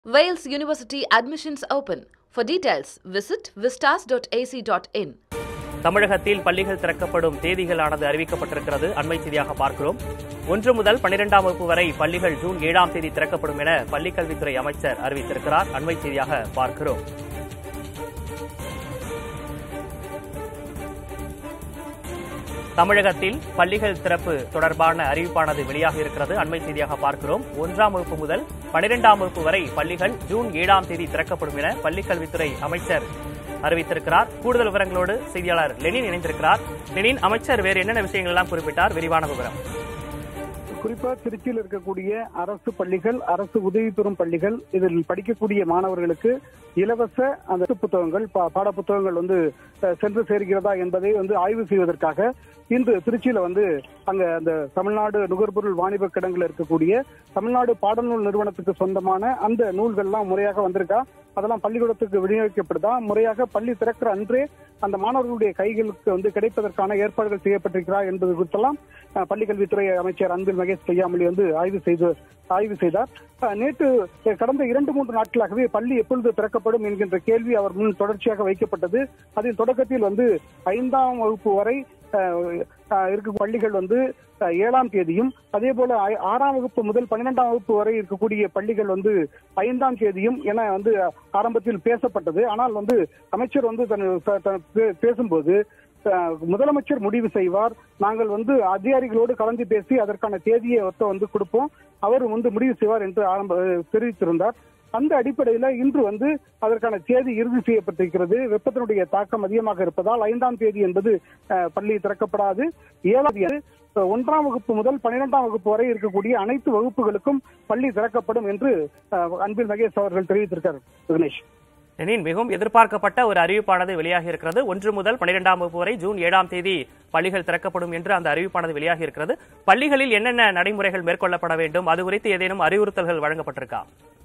Wales University admissions open. For details, visit vistas.ac.in. தமிழகத்தில் பள்ளிகள் திறக்கப்படும் தேதிகளானது அறிவிக்கப்பட்டிருக்கிறது அண்மை செய்தியாக பார்க்கிறோம் ஒன்று முதல் பனிரெண்டாம் வகுப்பு வரை பள்ளிகள் ஜூன் ஏழாம் தேதி திறக்கப்படும் என பள்ளிக்கல்வித்துறை அமைச்சர் அறிவித்திருக்கிறார் அண்மை செய்தியாக பார்க்கிறோம் தமிழகத்தில் பள்ளிகள் திறப்பு தொடர்பான அறிவிப்பானது வெளியாக இருக்கிறது அண்மை செய்தியாக பார்க்கிறோம் ஒன்றாம் வகுப்பு முதல் பனிரெண்டாம் வகுப்பு வரை பள்ளிகள் ஜூன் ஏழாம் தேதி திறக்கப்படும் என பள்ளிக்கல்வித்துறை அமைச்சர் அறிவித்திருக்கிறார் கூடுதல் விவரங்களோடு செய்தியாளர் லெனின் இணைந்திருக்கிறார் லெனின் அமைச்சர் வேறு என்னென்ன விஷயங்கள் எல்லாம் குறிப்பிட்டார் விரிவான விவரம் குறிப்பா திருச்சியில் இருக்கக்கூடிய அரசு பள்ளிகள் அரசு உதவி பெறும் பள்ளிகள் இதில் படிக்கக்கூடிய மாணவர்களுக்கு இலவச அந்த புத்தகங்கள் பா- பாட புத்தகங்கள் வந்து அஹ், சென்று சேர்கிறதா என்பதை வந்து ஆய்வு செய்வதற்காக இன்று திருச்சியில வந்து அங்க அந்த தமிழ்நாடு நுகர்பொருள் வாணிப கிடங்குல இருக்கக்கூடிய தமிழ்நாடு பாடநூல் நிறுவனத்துக்கு சொந்தமான அந்த நூல்கள்லாம் முறையாக வந்திருக்கா அதெல்லாம் பள்ளிக்கூடத்துக்கு விநியோகிக்கப்படுதா முறையாக பள்ளி திறக்கிற அன்றே அந்த மாணவர்களுடைய கைகளுக்கு வந்து கிடைப்பதற்கான ஏற்பாடுகள் செய்யப்பட்டிருக்கிறா என்பது குறித்தெல்லாம் அஹ், பள்ளிக்கல்வித்துறை அமைச்சர் அன்பில் மகேஷ் பொய்யாமொழி வந்து ஆய்வு செய்து ஆய்வு செய்தார் அஹ், நேற்று அஹ், கடந்த இரண்டு மூன்று நாட்களாகவே பள்ளி எப்பொழுது திறக்கப்படும் என்கின்ற கேள்வி அவர் முன் தொடர்ச்சியாக வைக்கப்பட்டது அதன் தொடக்கத்தில் வந்து ஐந்தாம் வகுப்பு வரை அஹ், அஹ், இருக்கும் பள்ளிகள் வந்து அஹ், ஏழாம் தேதியும் அதே போல ஐ- ஆறாம் வகுப்பு முதல் பன்னிரெண்டாம் வகுப்பு வரை இருக்கக்கூடிய பள்ளிகள் வந்து ஐந்தாம் தேதியும் என வந்து ஆரம்பத்தில் பேசப்பட்டது ஆனால் வந்து அமைச்சர் வந்து தன் த- த- பே- பேசும்போது அஹ், முதலமைச்சர் முடிவு செய்வார் நாங்கள் வந்து அதிகாரிகளோடு கலந்து பேசி அதற்கான தேதியை ஒத்த வந்து கொடுப்போம் அவர் வந்து முடிவு செய்வார் என்று ஆரம்ப தெரிவித்திருந்தார் அந்த அடிப்படையில இன்று வந்து அதற்கான தேதி இறுதி செய்யப்பட்டிருக்கிறது வெப்பத்தினுடைய தாக்கம் அதிகமாக இருப்பதால் ஐந்தாம் தேதி என்பது அஹ், பள்ளி திறக்கப்படாது ஏழாம் தேதி அஹ், ஒன்றாம் வகுப்பு முதல் பன்னிரெண்டாம் வகுப்பு வரை இருக்கக்கூடிய அனைத்து வகுப்புகளுக்கும் பள்ளி திறக்கப்படும் என்று அஹ், அன்பில் மகேஷ் அவர்கள் தெரிவித்திருக்கார் விக்னேஷ் லெனின் மிகவும் எதிர்பார்க்கப்பட்ட ஒரு அறிவிப்பானது வெளியாகி இருக்கிறது ஒன்று முதல் பனிரெண்டாம் வகுப்பு வரை ஜூன் ஏழாம் தேதி பள்ளிகள் திறக்கப்படும் என்று அந்த அறிவிப்பானது வெளியாகி இருக்கிறது பள்ளிகளில் என்னென்ன நடைமுறைகள் மேற்கொள்ளப்பட வேண்டும் அது குறித்து ஏதேனும் அறிவுறுத்தல்கள் வழங்கப்பட்டிருக்கா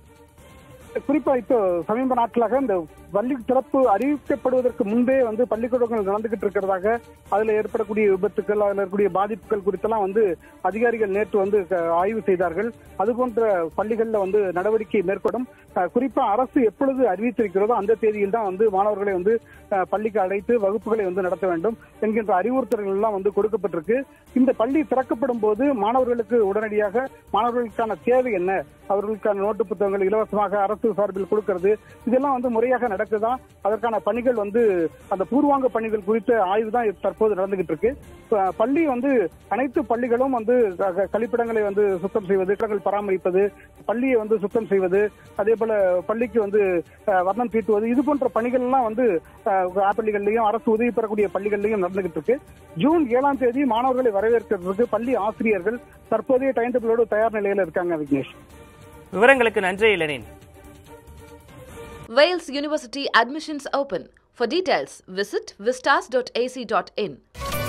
குறிப்பா இப்போ சமீப நாட்களாக இந்த பள்ளி திறப்பு அறிவிக்கப்படுவதற்கு முன்பே வந்து பள்ளிக்கூடங்கள் நடந்துகிட்டு இருக்கிறதாக அதுல ஏற்படக்கூடிய விபத்துக்கள் அதுல இருக்கக்கூடிய பாதிப்புகள் குறித்தெல்லாம் வந்து அதிகாரிகள் நேற்று வந்து க- ஆய்வு செய்தார்கள் அது போன்ற பள்ளிகள்ல வந்து நடவடிக்கை மேற்கொண்டும் அஹ், குறிப்பா அரசு எப்பொழுது அறிவித்திருக்கிறதோ அந்த தேதியில் தான் வந்து மாணவர்களை வந்து அஹ், பள்ளிக்கு அழைத்து வகுப்புகளை வந்து நடத்த வேண்டும் என்கின்ற அறிவுறுத்தல்கள் எல்லாம் வந்து கொடுக்கப்பட்டிருக்கு இந்த பள்ளி திறக்கப்படும் போது மாணவர்களுக்கு உடனடியாக மாணவர்களுக்கான தேவை என்ன அவர்களுக்கான நோட்டு புத்தகங்கள் இலவசமாக அரசு சார்பில் கொடுக்கிறது இதெல்லாம் வந்து முறையாக நடக்குதா அதற்கான பணிகள் வந்து அந்த பூர்வாங்க பணிகள் குறித்த ஆய்வு தான் தற்போது நடந்துகிட்டு இருக்கு இப்ப பள்ளி வந்து அனைத்து பள்ளிகளும் வந்து க- க- கழிப்பிடங்களை வந்து சுத்தம் செய்வது இடங்கள் பராமரிப்பது பள்ளியை வந்து சுத்தம் செய்வது அதே போல பள்ளிக்கு வந்து அஹ், வர்ணம் தீட்டுவது இது போன்ற பணிகள் எல்லாம் வந்து அஹ், பள்ளிகள்லயும் அரசு உதவி பெறக்கூடிய பள்ளிகள்லயும் நடந்துகிட்டு இருக்கு ஜூன் ஏழாம் தேதி மாணவர்களை வரவேற்கிறதுக்கு பள்ளி ஆசிரியர்கள் தற்போதைய டைம் டேபிளோடு தயார் நிலையில இருக்காங்க விக்னேஷ் விவரங்களுக்கு நன்றி Lenin Wales University admissions open. For details, visit vistas.ac.in.